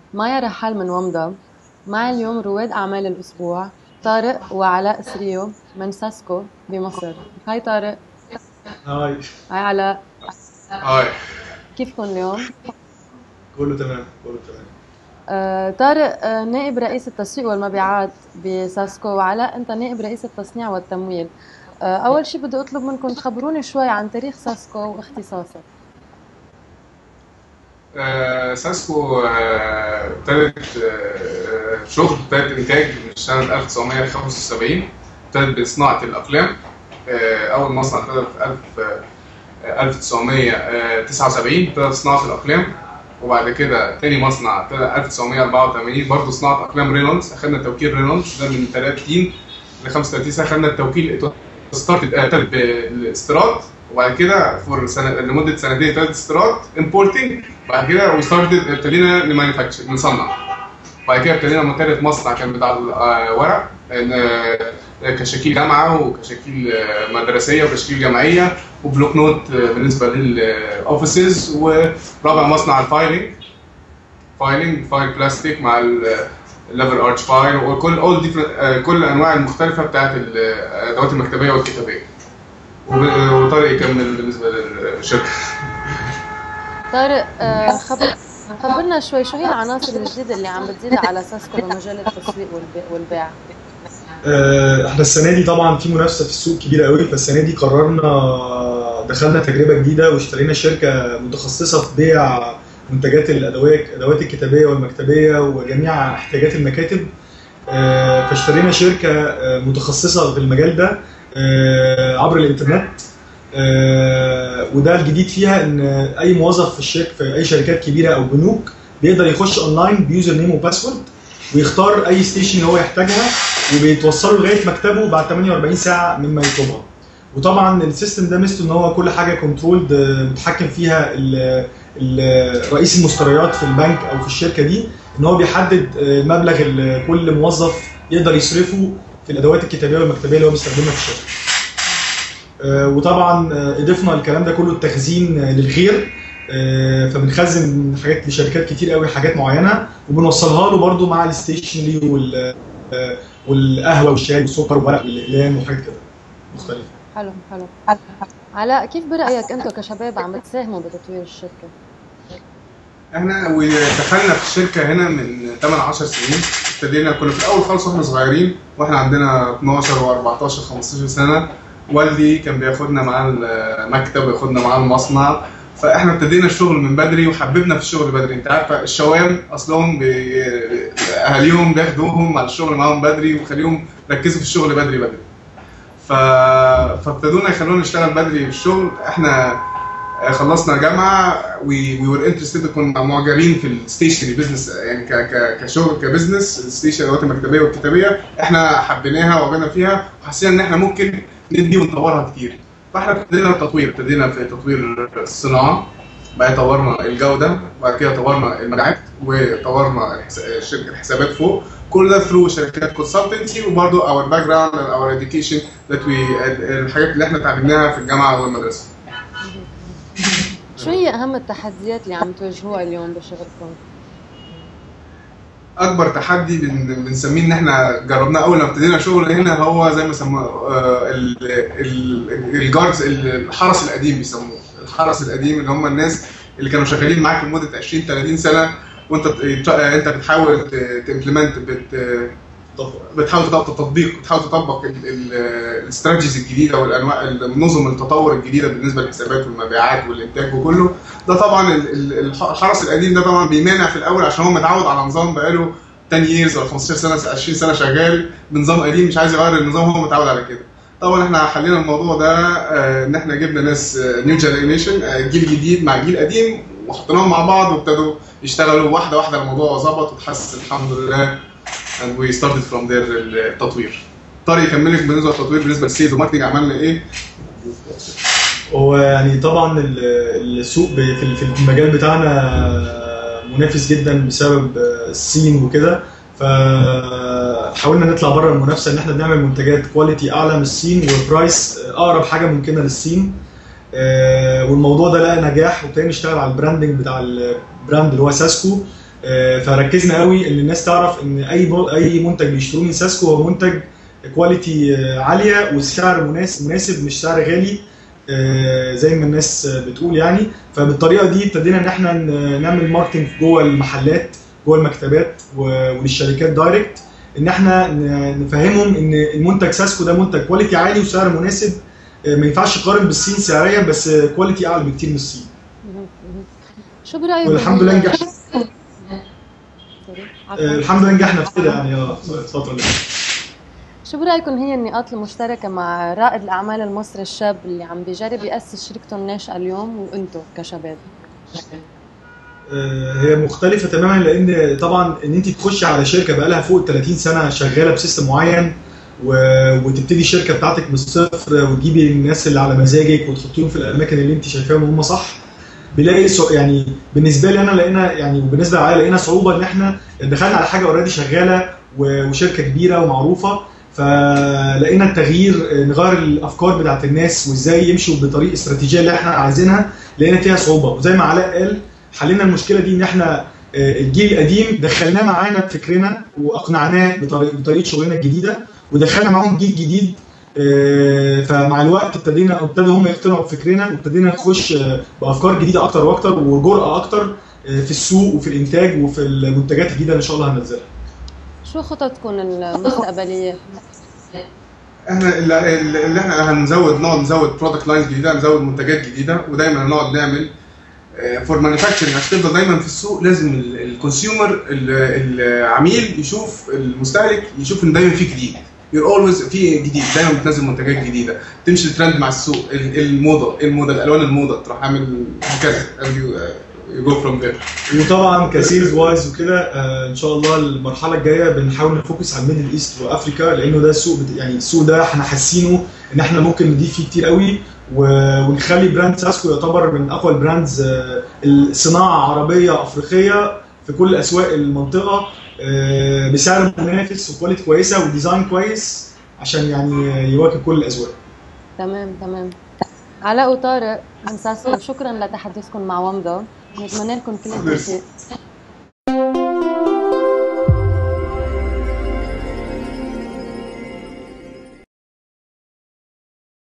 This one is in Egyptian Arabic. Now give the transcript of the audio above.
مايا رحال من ومضة معي اليوم رواد أعمال الأسبوع طارق وعلاء سريو من ساسكو بمصر هاي طارق هاي هاي علاء هاي كيفكم اليوم؟ كله تمام كله تمام آه، طارق آه، نائب رئيس التسويق والمبيعات بساسكو وعلاء انت نائب رئيس التصنيع والتمويل آه، اول شيء بدي اطلب منكم تخبروني شوي عن تاريخ ساسكو واختصاصه آه، ساسكو آه، ابتدت آه، شغل ابتدت انتاج من سنه 1975 ابتدت بصناعه الاقلام آه، اول مصنع ابتدى في 1000 آه، 1979 ابتدى صناعه الاقلام وبعد كده تاني مصنع ابتدى 1984 برضه صناعه اقلام رينولدز اخذنا توكيل رينولدز ده من 30 ل 35 سنه اخذنا التوكيل ستارتد ابتدت بالاستيراد وبعد كده فور سنه لمده سنتين ابتدت استيراد امبورتنج بعد كده وي ستارتد ابتدينا نمانيفاكتشر نصنع بعد كده ابتدينا من تالت مصنع كان بتاع الورق إن- كشاكيل جامعه وكشاكيل مدرسيه وكشاكيل جامعيه وبلوك نوت بالنسبه للاوفيسز ورابع مصنع الفايلنج فايلنج فايل بلاستيك مع الليفر ارش فايل وكل اول ديفرنت كل الانواع المختلفه بتاعت الادوات المكتبيه والكتابيه وب- وطارق يكمل بالنسبه للشركه طارق آه، خبر خبرنا شوي شو هي العناصر الجديده اللي عم بتزيد على ساسكو بمجال التسويق والبي- والبيع آه، احنا السنه دي طبعا في منافسه في السوق كبيره قوي فالسنه دي قررنا دخلنا تجربه جديده واشترينا شركه متخصصه في بيع منتجات الادوات الادوات الكتابيه والمكتبيه وجميع احتياجات المكاتب آه، فاشترينا شركه آه، متخصصه في المجال ده آه، عبر الانترنت آه، وده الجديد فيها ان اي موظف في الشركه في اي شركات كبيره او بنوك بيقدر يخش اونلاين بيوزر نيم وباسورد ويختار اي ستيشن هو يحتاجها وبيتوصلوا لغايه مكتبه بعد 48 ساعه مما يطلبها وطبعا السيستم ده ميزته ان هو كل حاجه كنترولد متحكم فيها ال- ال- رئيس المشتريات في البنك او في الشركه دي ان هو بيحدد المبلغ اللي كل موظف يقدر يصرفه في الادوات الكتابيه والمكتبيه اللي هو بيستخدمها في الشركه. آه، وطبعا آه، اضفنا الكلام ده كله التخزين آه، للغير آه، فبنخزن حاجات لشركات كتير قوي حاجات معينه وبنوصلها له برده مع الستيشنري وال آه، والقهوه والشاي والسكر والورق والاقلام وحاجات كده مختلفه. حلو حلو علاء كيف برايك انتم كشباب عم بتساهموا بتطوير الشركه احنا ودخلنا في الشركه هنا من 8 10 سنين ابتدينا كنا في الاول خالص واحنا صغيرين واحنا عندنا 12 و14 15 سنه والدي كان بياخدنا معاه المكتب وياخدنا معاه المصنع فاحنا ابتدينا الشغل من بدري وحببنا في الشغل بدري انت عارفه الشوام اصلهم بي... اهاليهم بياخدوهم على الشغل معاهم بدري وخليهم ركزوا في الشغل بدري بدري ف... فابتدونا يخلونا نشتغل بدري في الشغل احنا خلصنا جامعه وي ور انترستد كنا معجبين في الستيشنري بزنس يعني ك ك كشغل كبزنس الستيشن الادوات المكتبيه والكتابيه احنا حبيناها وعجبنا فيها وحسينا ان احنا ممكن ندي ونطورها كتير فاحنا ابتدينا التطوير ابتدينا في تطوير الصناعه بعد طورنا الجوده وبعد كده طورنا المبيعات وطورنا الحس- شركه الحسابات فوق كل ده ثرو شركات كونسلتنسي وبرضه اور باك جراوند اور اديوكيشن ذات وي الحاجات اللي احنا اتعلمناها في الجامعه والمدرسه شو هي اهم التحديات اللي عم تواجهوها اليوم بشغلكم اكبر تحدي بن- بنسميه ان احنا جربناه اول ما ابتدينا شغل هنا هو زي ما سموه آه، ال- ال- الجاردز الحرس القديم بيسموه الحرس القديم اللي هم الناس اللي كانوا شغالين معاك لمده 20 30 سنه وانت ت- انت بتحاول تمبلمنت بتحاول تطبق التطبيق بتحاول تطبق الاستراتيجيز الجديده والانواع النظم التطور الجديده بالنسبه للحسابات والمبيعات والانتاج وكله ده طبعا ال- ال- الحرس القديم ده طبعا بيمانع في الاول عشان هو متعود على نظام بقاله 10 years ولا 15 سنه 20 سنه شغال بنظام قديم مش عايز يغير النظام هو متعود على كده طبعا احنا حلينا الموضوع ده آه، ان احنا جبنا ناس نيو جنريشن جيل جديد مع جيل قديم وحطيناهم مع بعض وابتدوا يشتغلوا واحده واحده الموضوع ظبط وتحسن الحمد لله and we started from there التطوير طارق يكمل لك بالنسبه للتطوير بالنسبه للسيلز وماركتنج عملنا ايه هو يعني طبعا ال- السوق ب- في في المجال بتاعنا منافس جدا بسبب الصين وكده فحاولنا نطلع بره المنافسه ان احنا بنعمل منتجات كواليتي اعلى من الصين وبرايس اقرب حاجه ممكنه للصين آه، والموضوع ده لقى نجاح وابتدينا نشتغل على البراندنج بتاع البراند اللي هو ساسكو آه، فركزنا قوي ان الناس تعرف ان اي مو- اي منتج بيشتروه من ساسكو هو منتج كواليتي آه، عاليه والسعر مناسب مناسب مش سعر غالي آه، زي ما الناس آه، بتقول يعني فبالطريقه دي ابتدينا ان احنا ن- نعمل ماركتنج جوه المحلات جوه المكتبات و- وللشركات دايركت ان احنا ن- نفهمهم ان المنتج ساسكو ده منتج كواليتي عالي وسعر مناسب آه، ما ينفعش يقارن بالصين سعريا بس آه، كواليتي اعلى بكتير من الصين شو برايك والحمد لله نجحنا سوري، آه، عفواً. الحمد لله نجحنا في كده يعني اه الفتره اللي شو برايكم هي النقاط المشتركه مع رائد الاعمال المصري الشاب اللي عم بيجرب ياسس شركته الناشئه اليوم وانتم كشباب آه، هي مختلفة تماما لأن طبعا إن أنت تخشي على شركة بقالها فوق ال 30 سنة شغالة بسيستم معين و- وتبتدي الشركة بتاعتك من الصفر وتجيبي الناس اللي على مزاجك وتحطيهم في الأماكن اللي أنت شايفاهم هم صح بنلاقي سو- يعني بالنسبة لي أنا لقينا يعني وبالنسبة للعائلة لقينا صعوبة إن إحنا دخلنا على حاجة أوريدي شغالة و- وشركة كبيرة ومعروفة فلقينا التغيير آه، نغير الافكار بتاعت الناس وازاي يمشوا بطريق استراتيجيه اللي احنا عايزينها لقينا فيها صعوبه وزي ما علاء قال حلينا المشكله دي ان احنا آه، الجيل القديم دخلناه معانا بفكرنا واقنعناه بطريقه بطريقه شغلنا الجديده ودخلنا معاهم جيل جديد آه، فمع الوقت ابتدينا ابتدوا هم يقتنعوا بفكرنا وابتدينا نخش آه، بافكار جديده اكتر واكتر وجرأه اكتر آه، في السوق وفي الانتاج وفي المنتجات الجديده اللي ان شاء الله هننزلها شو خططكم المستقبليه احنا اللي اللي احنا هنزود نقعد نزود برودكت لاينز جديده نزود منتجات جديده ودايما هنقعد نعمل فور مانيفاكتشرنج عشان تفضل دايما في السوق لازم الكونسيومر العميل يشوف المستهلك يشوف ان دايما في جديد يور اولويز في جديد دايما بتنزل منتجات جديده تمشي الترند مع السوق ال- الموضه الموضه الالوان الموضه تروح عامل هكذا يو جو فروم ذير وطبعا كسيلز وايز وكده آه، ان شاء الله المرحله الجايه بنحاول نفوكس على الميدل ايست وافريكا لانه ده السوق بت... يعني السوق ده احنا حاسينه ان احنا ممكن نضيف فيه كتير قوي و... ونخلي براند ساسكو يعتبر من اقوى البراندز آه، الصناعه عربيه افريقيه في كل اسواق المنطقه آه، بسعر منافس وكواليتي كويسه وديزاين كويس عشان يعني يواكب كل الاذواق تمام تمام علاء وطارق من ساسكو شكرا لتحدثكم مع ومضة نتمنى لكم كل التوفيق